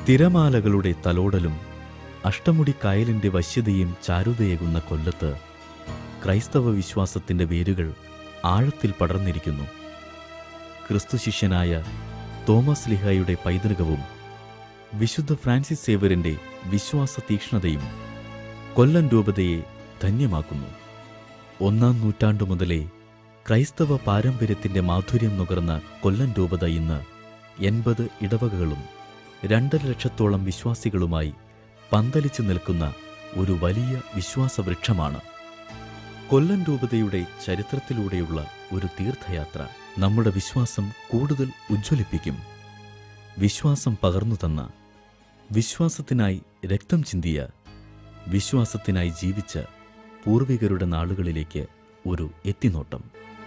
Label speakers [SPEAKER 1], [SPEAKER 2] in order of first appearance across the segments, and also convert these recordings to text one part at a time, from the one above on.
[SPEAKER 1] തിരമാലകളുടെ തലോടലും അഷ്ടമുടി കായലിന്റെ വശ്യതയും ചാരുതയേകുന്ന കൊല്ലത്ത് ക്രൈസ്തവ വിശ്വാസത്തിന്റെ വേരുകൾ ആഴത്തിൽ പടർന്നിരിക്കുന്നു ക്രിസ്തുശിഷ്യനായ തോമസ് ലിഹായുടെ പൈതൃകവും വിശുദ്ധ ഫ്രാൻസിസ് സേവറിന്റെ വിശ്വാസ തീക്ഷ്ണതയും കൊല്ലം രൂപതയെ ധന്യമാക്കുന്നു ഒന്നാം നൂറ്റാണ്ടു മുതലേ ക്രൈസ്തവ പാരമ്പര്യത്തിന്റെ മാധുര്യം നുകർന്ന കൊല്ലം രൂപത ഇന്ന് എൺപത് ഇടവകകളും രണ്ടര ലക്ഷത്തോളം വിശ്വാസികളുമായി പന്തലിച്ചു നിൽക്കുന്ന ഒരു വലിയ വിശ്വാസവൃക്ഷമാണ് കൊല്ലം രൂപതയുടെ ചരിത്രത്തിലൂടെയുള്ള ഒരു തീർത്ഥയാത്ര നമ്മുടെ വിശ്വാസം കൂടുതൽ ഉജ്ജ്വലിപ്പിക്കും വിശ്വാസം പകർന്നു തന്ന വിശ്വാസത്തിനായി രക്തം ചിന്തിയ വിശ്വാസത്തിനായി ജീവിച്ച പൂർവികരുടെ നാളുകളിലേക്ക് ഒരു എത്തിനോട്ടം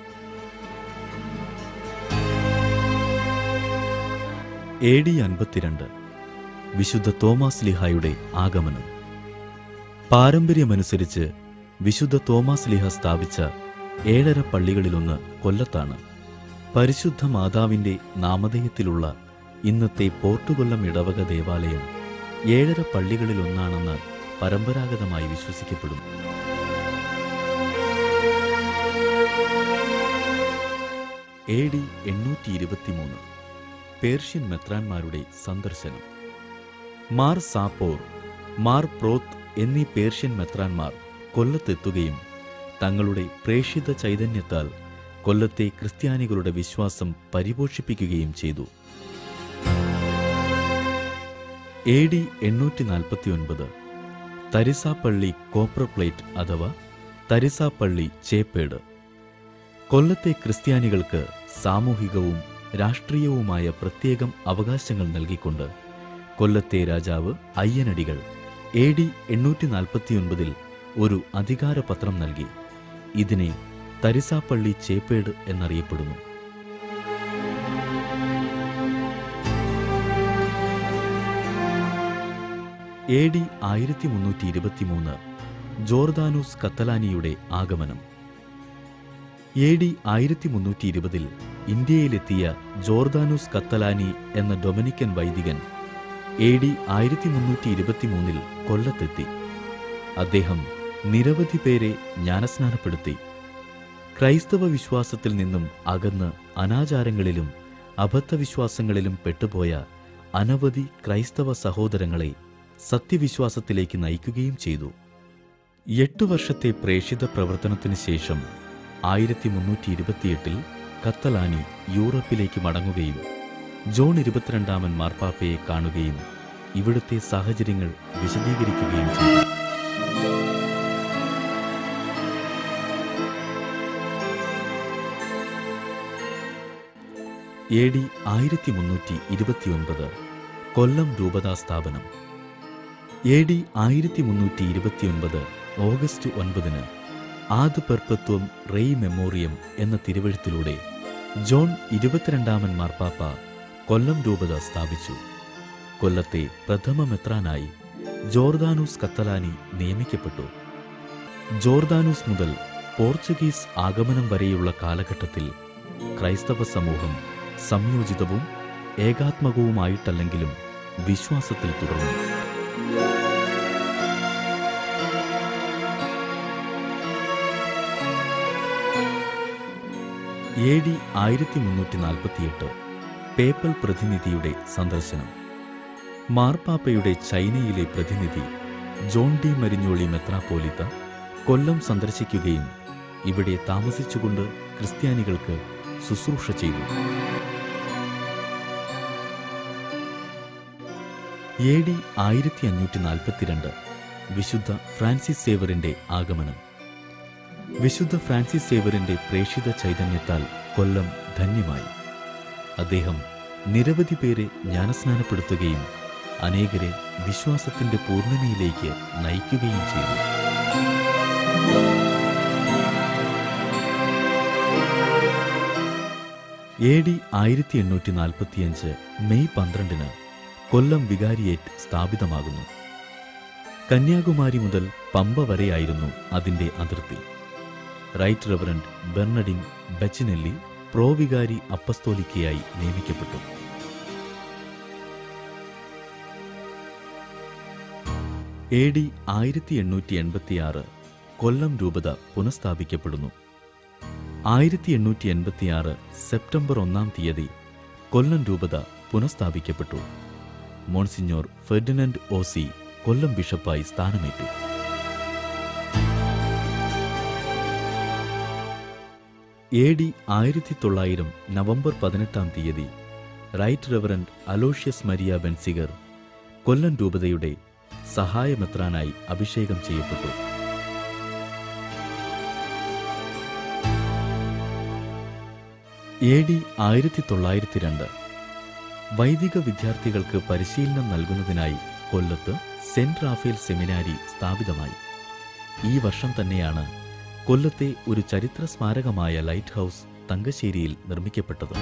[SPEAKER 1] എ ഡി അൻപത്തിരണ്ട് വിശുദ്ധ തോമാസ് ലിഹായുടെ ആഗമനം പാരമ്പര്യമനുസരിച്ച് വിശുദ്ധ തോമാസ് ലിഹ സ്ഥാപിച്ച ഏഴര പള്ളികളിലൊന്ന് കൊല്ലത്താണ് പരിശുദ്ധ മാതാവിന്റെ നാമധേയത്തിലുള്ള ഇന്നത്തെ പോർട്ടുകൊല്ലം ഇടവക ദേവാലയം ഏഴര പള്ളികളിലൊന്നാണെന്ന് പരമ്പരാഗതമായി വിശ്വസിക്കപ്പെടുന്നു എ ഡി എണ്ണൂറ്റി ഇരുപത്തിമൂന്ന് പേർഷ്യൻ മെത്രാന്മാരുടെ സന്ദർശനം മാർ സാപ്പോർ മാർ പ്രോത്ത് എന്നീ പേർഷ്യൻ മെത്രാന്മാർ കൊല്ലത്തെത്തുകയും തങ്ങളുടെ പ്രേക്ഷിത ചൈതന്യത്താൽ കൊല്ലത്തെ ക്രിസ്ത്യാനികളുടെ വിശ്വാസം പരിപോഷിപ്പിക്കുകയും ചെയ്തു എ ഡി എണ്ണൂറ്റി നാൽപ്പത്തിയൊൻപത് തരിസാപ്പള്ളി കോപ്ര പ്ലേറ്റ് അഥവാ തരിസാപ്പള്ളി ചേപ്പേട് കൊല്ലത്തെ ക്രിസ്ത്യാനികൾക്ക് സാമൂഹികവും രാഷ്ട്രീയവുമായ പ്രത്യേകം അവകാശങ്ങൾ നൽകിക്കൊണ്ട് കൊല്ലത്തെ രാജാവ് അയ്യനടികൾ എ ഡി എണ്ണൂറ്റി നാൽപ്പത്തിയൊൻപതിൽ ഒരു അധികാരപത്രം നൽകി ഇതിനെ തരിസാപ്പള്ളി ചേപ്പേട് എന്നറിയപ്പെടുന്നു എ ഡി ആയിരത്തി മുന്നൂറ്റി ഇരുപത്തിമൂന്ന് ജോർദാനൂസ് കത്തലാനിയുടെ ആഗമനം എ ഡി ആയിരത്തി മുന്നൂറ്റി ഇരുപതിൽ ഇന്ത്യയിലെത്തിയ ജോർദാനൂസ് കത്തലാനി എന്ന ഡൊമിനിക്കൻ വൈദികൻ എ ഡി ആയിരത്തി മുന്നൂറ്റി ഇരുപത്തിമൂന്നിൽ കൊല്ലത്തെത്തി അദ്ദേഹം നിരവധി പേരെ ജ്ഞാനസ്നാനപ്പെടുത്തി ക്രൈസ്തവ വിശ്വാസത്തിൽ നിന്നും അകന്ന് അനാചാരങ്ങളിലും അബദ്ധവിശ്വാസങ്ങളിലും പെട്ടുപോയ അനവധി ക്രൈസ്തവ സഹോദരങ്ങളെ സത്യവിശ്വാസത്തിലേക്ക് നയിക്കുകയും ചെയ്തു എട്ടു വർഷത്തെ പ്രേഷിത പ്രവർത്തനത്തിന് ശേഷം ആയിരത്തി മുന്നൂറ്റി ഇരുപത്തിയെട്ടിൽ കത്തലാനി യൂറോപ്പിലേക്ക് മടങ്ങുകയും ജോൺ ഇരുപത്തിരണ്ടാമൻ മാർപ്പാപ്പയെ കാണുകയും ഇവിടുത്തെ സാഹചര്യങ്ങൾ വിശദീകരിക്കുകയും ചെയ്തു എ ഡി ആയിരത്തി മുന്നൂറ്റി ഇരുപത്തിയൊൻപത് കൊല്ലം രൂപതാ സ്ഥാപനം എ ഡി ആയിരത്തി മുന്നൂറ്റി ഇരുപത്തിയൊൻപത് ഓഗസ്റ്റ് ഒൻപതിന് ആദ് പെർപ്പത്വം റെയ് മെമ്മോറിയം എന്ന തിരുവഴുത്തിലൂടെ ജോൺ ഇരുപത്തിരണ്ടാമൻ മാർപ്പാപ്പ കൊല്ലം രൂപത സ്ഥാപിച്ചു കൊല്ലത്തെ പ്രഥമ മെത്രാനായി ജോർദാനൂസ് കത്തലാനി നിയമിക്കപ്പെട്ടു ജോർദാനൂസ് മുതൽ പോർച്ചുഗീസ് ആഗമനം വരെയുള്ള കാലഘട്ടത്തിൽ ക്രൈസ്തവ സമൂഹം സംയോജിതവും ഏകാത്മകവുമായിട്ടല്ലെങ്കിലും വിശ്വാസത്തിൽ തുടർന്നു എ ഡി ആയിരത്തി മുന്നൂറ്റി നാൽപ്പത്തിയെട്ട് പേപ്പൽ പ്രതിനിധിയുടെ സന്ദർശനം മാർപ്പാപ്പയുടെ ചൈനയിലെ പ്രതിനിധി ജോൺ ഡി മരിഞ്ഞോളി മെത്രാപ്പോലിത്ത കൊല്ലം സന്ദർശിക്കുകയും ഇവിടെ താമസിച്ചുകൊണ്ട് ക്രിസ്ത്യാനികൾക്ക് ശുശ്രൂഷ ചെയ്തു എ ഡി ആയിരത്തി അഞ്ഞൂറ്റി നാൽപ്പത്തിരണ്ട് വിശുദ്ധ ഫ്രാൻസിസ് സേവറിന്റെ ആഗമനം വിശുദ്ധ ഫ്രാൻസിസ് സേവറിന്റെ പ്രേഷിത ചൈതന്യത്താൽ കൊല്ലം ധന്യമായി അദ്ദേഹം നിരവധി പേരെ ജ്ഞാനസ്നാനപ്പെടുത്തുകയും അനേകരെ വിശ്വാസത്തിന്റെ പൂർണ്ണതയിലേക്ക് നയിക്കുകയും ചെയ്തു എ ഡി ആയിരത്തി എണ്ണൂറ്റി നാൽപ്പത്തിയഞ്ച് മെയ് പന്ത്രണ്ടിന് കൊല്ലം വികാരിയേറ്റ് സ്ഥാപിതമാകുന്നു കന്യാകുമാരി മുതൽ പമ്പ വരെയായിരുന്നു അതിന്റെ അതിർത്തി റൈറ്റ് റെവറൻഡ് ബെർണഡിൻ ബച്ചിനെല്ലി പ്രോവികാരി അപ്പസ്തോലിക്കയായി നിയമിക്കപ്പെട്ടു എ ഡി ആയിരത്തി എണ്ണൂറ്റി എൺപത്തിയാറ് കൊല്ലം രൂപത പുനഃസ്ഥാപിക്കപ്പെടുന്നു ആയിരത്തി എണ്ണൂറ്റി എൺപത്തിയാറ് സെപ്റ്റംബർ ഒന്നാം തീയതി കൊല്ലം രൂപത പുനഃസ്ഥാപിക്കപ്പെട്ടു മോൺസിഞ്ഞോർ ഫെർഡിനൻഡ് ഓസി കൊല്ലം ബിഷപ്പായി സ്ഥാനമേറ്റു എ ഡി ആയിരത്തി തൊള്ളായിരം നവംബർ പതിനെട്ടാം തീയതി right reverend Aloysius Maria Benziger Kollam രൂപതയുടെ സഹായമെത്രാനായി അഭിഷേകം ചെയ്യപ്പെട്ടു എ ഡി ആയിരത്തി തൊള്ളായിരത്തി രണ്ട് വൈദിക വിദ്യാർത്ഥികൾക്ക് പരിശീലനം നൽകുന്നതിനായി കൊല്ലത്ത് സെന്റ് റാഫേൽ സെമിനാരി സ്ഥാപിതമായി ഈ വർഷം തന്നെയാണ് കൊല്ലത്തെ ഒരു ചരിത്ര സ്മാരകമായ ലൈറ്റ് ഹൗസ് തങ്കശ്ശേരിയിൽ നിർമ്മിക്കപ്പെട്ടത്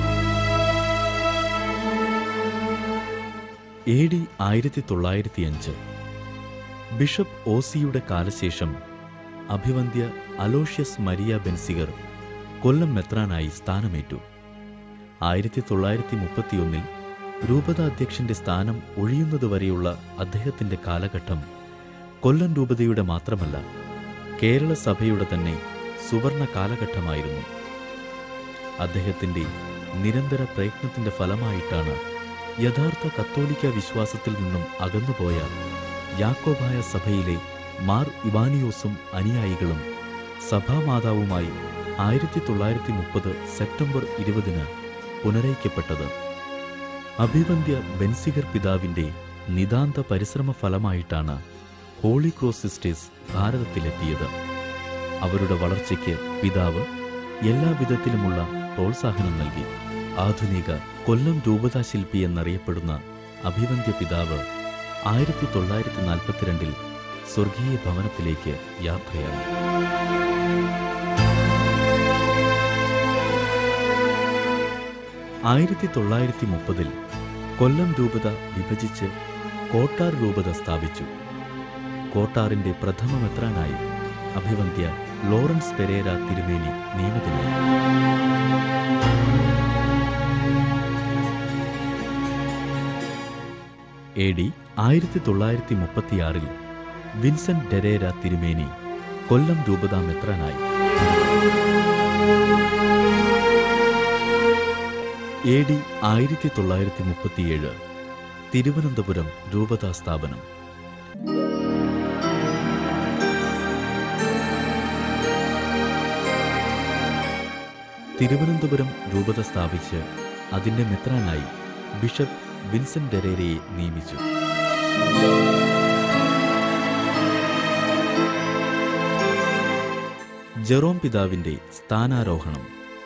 [SPEAKER 1] എ ഡി ആയിരത്തി തൊള്ളായിരത്തി അഞ്ച് ബിഷപ്പ് ഓസിയുടെ കാലശേഷം അഭിവന്ദ്യ അലോഷ്യസ് മരിയ ബെൻസിഗർ കൊല്ലം മെത്രാനായി സ്ഥാനമേറ്റു ആയിരത്തി തൊള്ളായിരത്തി മുപ്പത്തിയൊന്നിൽ രൂപത അധ്യക്ഷന്റെ സ്ഥാനം ഒഴിയുന്നതുവരെയുള്ള അദ്ദേഹത്തിന്റെ കാലഘട്ടം കൊല്ലം രൂപതയുടെ മാത്രമല്ല കേരള സഭയുടെ തന്നെ സുവർണ കാലഘട്ടമായിരുന്നു അദ്ദേഹത്തിന്റെ നിരന്തര പ്രയത്നത്തിന്റെ ഫലമായിട്ടാണ് യഥാർത്ഥ കത്തോലിക്ക വിശ്വാസത്തിൽ നിന്നും അകന്നുപോയ യാക്കോബായ സഭയിലെ മാർ ഇവാനിയോസും അനുയായികളും സഭാമാതാവുമായി ആയിരത്തി തൊള്ളായിരത്തി മുപ്പത് സെപ്റ്റംബർ ഇരുപതിന് പുനരയിക്കപ്പെട്ടത് അഭിവന്ദ്യ ബെൻസിഗർ പിതാവിന്റെ നിതാന്ത പരിശ്രമ ഫലമായിട്ടാണ് ഹോളി ക്രോസ് സിസ്റ്റേഴ്സ് ഭാരതത്തിലെത്തിയത് അവരുടെ വളർച്ചയ്ക്ക് പിതാവ് എല്ലാ വിധത്തിലുമുള്ള പ്രോത്സാഹനം നൽകി ആധുനിക കൊല്ലം രൂപതാ ശില്പി എന്നറിയപ്പെടുന്ന അഭിവന്ദ്യ പിതാവ് ആയിരത്തി തൊള്ളായിരത്തി നാൽപ്പത്തിരണ്ടിൽ സ്വർഗീയ ഭവനത്തിലേക്ക് യാത്രയായി ആയിരത്തി തൊള്ളായിരത്തി മുപ്പതിൽ കൊല്ലം രൂപത വിഭജിച്ച് കോട്ടാർ രൂപത സ്ഥാപിച്ചു കോട്ടാറിന്റെ പ്രഥമ മെത്രാനായി അഭിവന്ദ്യ ലോറൻസ് പെരേര തിരുമേനി നിയമിതനായി എ ഡി ആയിരത്തി തൊള്ളായിരത്തി മുപ്പത്തിയാറിൽ വിൻസെന്റ് ഡെരേര തിരുമേനി കൊല്ലം രൂപതാ മെത്രാനായി എ ഡി ആയിരത്തി തൊള്ളായിരത്തി മുപ്പത്തിയേഴ് തിരുവനന്തപുരം രൂപതാ സ്ഥാപനം തിരുവനന്തപുരം രൂപത സ്ഥാപിച്ച് അതിന്റെ മെത്രാനായി ബിഷപ്പ് വിൻസെന്റ് ഡെരേരയെ നിയമിച്ചു ജെറോം പിതാവിന്റെ സ്ഥാനാരോഹണം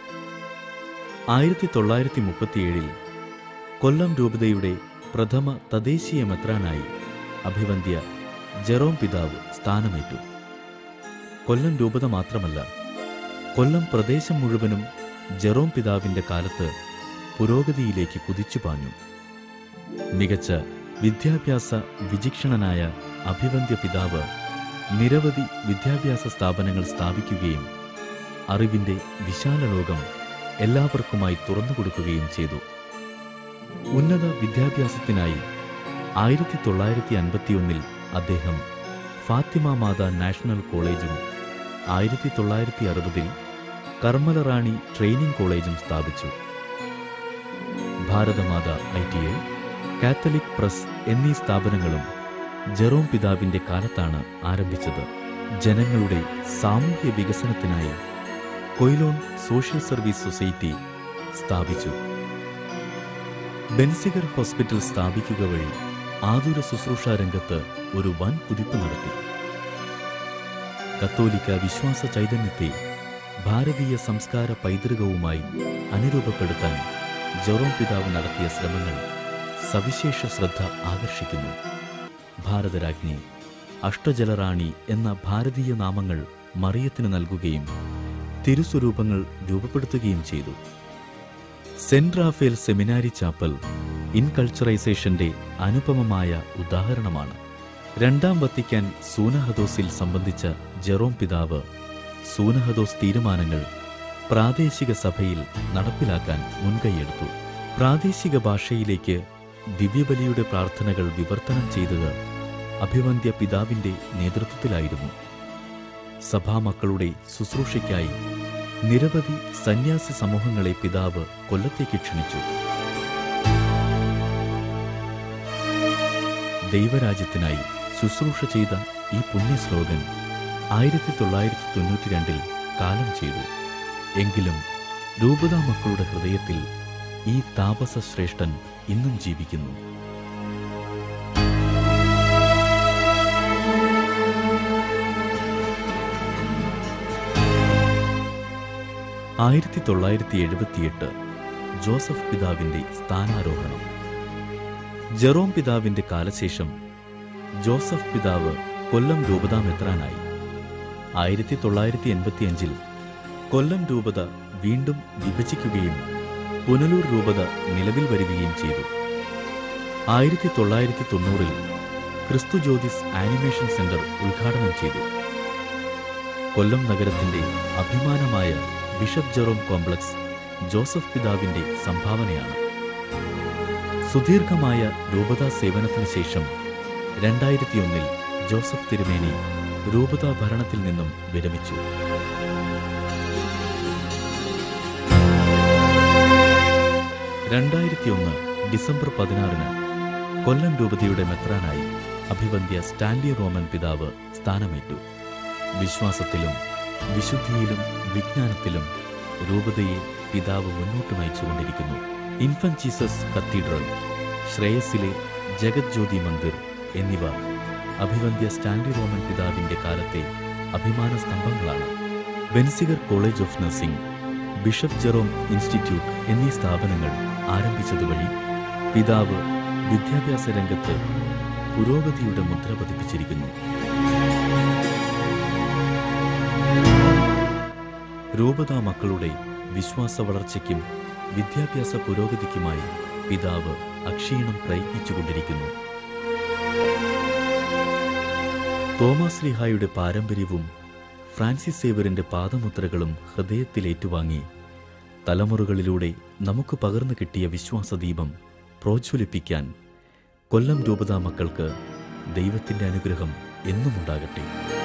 [SPEAKER 1] ആയിരത്തി തൊള്ളായിരത്തി മുപ്പത്തിയേഴിൽ കൊല്ലം രൂപതയുടെ പ്രഥമ തദ്ദേശീയ മെത്രാനായി അഭിവന്ദ്യ ജെറോം പിതാവ് സ്ഥാനമേറ്റു കൊല്ലം രൂപത മാത്രമല്ല കൊല്ലം പ്രദേശം മുഴുവനും ജെറോം പിതാവിന്റെ കാലത്ത് പുരോഗതിയിലേക്ക് കുതിച്ചുപാഞ്ഞു മികച്ച വിദ്യാഭ്യാസ വിചിക്ഷണനായ അഭിവന്ദ്യ പിതാവ് നിരവധി വിദ്യാഭ്യാസ സ്ഥാപനങ്ങൾ സ്ഥാപിക്കുകയും അറിവിന്റെ വിശാല ലോകം എല്ലാവർക്കുമായി തുറന്നുകൊടുക്കുകയും ചെയ്തു ഉന്നത വിദ്യാഭ്യാസത്തിനായി ആയിരത്തി തൊള്ളായിരത്തി അൻപത്തിയൊന്നിൽ അദ്ദേഹം ഫാത്തിമ മാത നാഷണൽ കോളേജും ആയിരത്തി തൊള്ളായിരത്തി അറുപതിൽ കർമ്മലറാണി ട്രെയിനിംഗ് കോളേജും സ്ഥാപിച്ചു Bharatamata I T I Catholic press എന്നീ സ്ഥാപനങ്ങളും ജെറോം പിതാവിന്റെ കാലത്താണ് ആരംഭിച്ചത് ജനങ്ങളുടെ സാമൂഹ്യ വികസനത്തിനായി കൊയിലോൺ സോഷ്യൽ സർവീസ് സൊസൈറ്റി സ്ഥാപിച്ചു ബെൻസിഗർ ഹോസ്പിറ്റൽ സ്ഥാപിക്കുക വഴി ആതുര ശുശ്രൂഷ രംഗത്ത് ഒരു വൻ കുതിപ്പ് നടത്തി കത്തോലിക്ക വിശ്വാസ ചൈതന്യത്തെ ഭാരതീയ സംസ്കാര പൈതൃകവുമായി അനുരൂപപ്പെടുത്താൻ ജെറോം പിതാവ് നടത്തിയ ശ്രമങ്ങൾ സവിശേഷ ശ്രദ്ധ ആകർഷിക്കുന്നു ഭാരതരാജ്ഞി അഷ്ടജലറാണി എന്ന ഭാരതീയ നാമങ്ങൾ മറിയത്തിന് നൽകുകയും തിരുസ്വരൂപങ്ങൾ രൂപപ്പെടുത്തുകയും ചെയ്തു സെന്റ് റാഫേൽ സെമിനാരി ചാപ്പൽ ഇൻകൾച്ചറൈസേഷന്റെ അനുപമമായ ഉദാഹരണമാണ് രണ്ടാം വത്തിക്കാൻ സൂനഹദോസിൽ സംബന്ധിച്ച ജെറോം പിതാവ് സൂനഹദോസ് തീരുമാനങ്ങൾ പ്രാദേശിക സഭയിൽ നടപ്പിലാക്കാൻ മുൻകൈയെടുത്തു പ്രാദേശിക ഭാഷയിലേക്ക് ദിവ്യബലിയുടെ പ്രാർത്ഥനകൾ വിവർത്തനം ചെയ്തത് അഭിവന്ദ്യ പിതാവിന്റെ നേതൃത്വത്തിലായിരുന്നു സഭാമക്കളുടെ ശുശ്രൂഷയ്ക്കായി നിരവധി സന്യാസി സമൂഹങ്ങളെ പിതാവ് കൊല്ലത്തേക്ക് ക്ഷണിച്ചു ദൈവരാജ്യത്തിനായി ശുശ്രൂഷ ചെയ്ത ഈ പുണ്യശ്ലോകൻ ആയിരത്തി തൊള്ളായിരത്തി തൊണ്ണൂറ്റി രണ്ടിൽ കാലം ചെയ്തു എങ്കിലും രൂപതാ മക്കളുടെ ഹൃദയത്തിൽ ഈ താപസ ശ്രേഷ്ഠൻ ഇന്നും ജീവിക്കുന്നു ആയിരത്തി തൊള്ളായിരത്തി എഴുപത്തിയെട്ട് ജോസഫ് പിതാവിന്റെ സ്ഥാനാരോഹണം ജെറോം പിതാവിന്റെ കാലശേഷം ജോസഫ് പിതാവ് കൊല്ലം രൂപതാമെത്രാനായി ആയിരത്തി തൊള്ളായിരത്തി എൺപത്തിയഞ്ചിൽ കൊല്ലം രൂപത വീണ്ടും വിഭജിക്കുകയും പുനലൂർ രൂപത നിലവിൽ വരികയും ചെയ്തു ആയിരത്തി തൊള്ളായിരത്തി തൊണ്ണൂറിൽ ക്രിസ്തു ജ്യോതിസ് ആനിമേഷൻ സെന്റർ ഉദ്ഘാടനം ചെയ്തു കൊല്ലം നഗരത്തിന്റെ അഭിമാനമായ ബിഷപ്പ് ജെറോം കോംപ്ലക്സ് ജോസഫ് പിതാവിന്റെ സംഭാവനയാണ് സുദീർഘമായ രൂപതാ സേവനത്തിന് ശേഷം രണ്ടായിരത്തിയൊന്നിൽ ജോസഫ് തിരുമേനി രൂപതാ ഭരണത്തിൽ നിന്നും വിരമിച്ചു രണ്ടായിരത്തിയൊന്ന് ഡിസംബർ പതിനാറിന് കൊല്ലം രൂപതയുടെ മെത്രാനായി അഭിവന്ദ്യ സ്റ്റാൻലി റോമൻ പിതാവ് സ്ഥാനമേറ്റു വിശ്വാസത്തിലും വിശുദ്ധിയിലും വിജ്ഞാനത്തിലും രൂപതയെ പിതാവ് മുന്നോട്ട് നയിച്ചുകൊണ്ടിരിക്കുന്നു ഇൻഫൻ ജീസസ് കത്തീഡ്രൽ ശ്രേയസിലെ ജഗത് ജ്യോതി മന്ദിർ എന്നിവ അഭിവന്ദ്യ സ്റ്റാൻലി റോമൻ പിതാവിന്റെ കാലത്തെ അഭിമാന സ്തംഭങ്ങളാണ് Benziger college of nursing bishop Jerome institute എന്നീ സ്ഥാപനങ്ങൾ ആരംഭിച്ചതുവഴി പിതാവ് വിദ്യാഭ്യാസ രംഗത്ത് പുരോഗതിയുടെ മുദ്ര പതിപ്പിച്ചിരിക്കുന്നു രൂപതാ മക്കളുടെ വിശ്വാസ വളർച്ചയ്ക്കും വിദ്യാഭ്യാസ പുരോഗതിക്കുമായി പിതാവ് അക്ഷീണം പ്രയത്നിച്ചുകൊണ്ടിരിക്കുന്നു തോമസ് ലിഹായുടെ പാരമ്പര്യവും ഫ്രാൻസിസ് സേവറിന്റെ പാദമുദ്രകളും ഹൃദയത്തിലേറ്റുവാങ്ങി തലമുറകളിലൂടെ നമുക്ക് പകർന്നു കിട്ടിയ വിശ്വാസദീപം പ്രോജ്വലിപ്പിക്കാൻ കൊല്ലം രൂപതാ മക്കൾക്ക് ദൈവത്തിന്റെ അനുഗ്രഹം എന്നും ഉണ്ടാകട്ടെ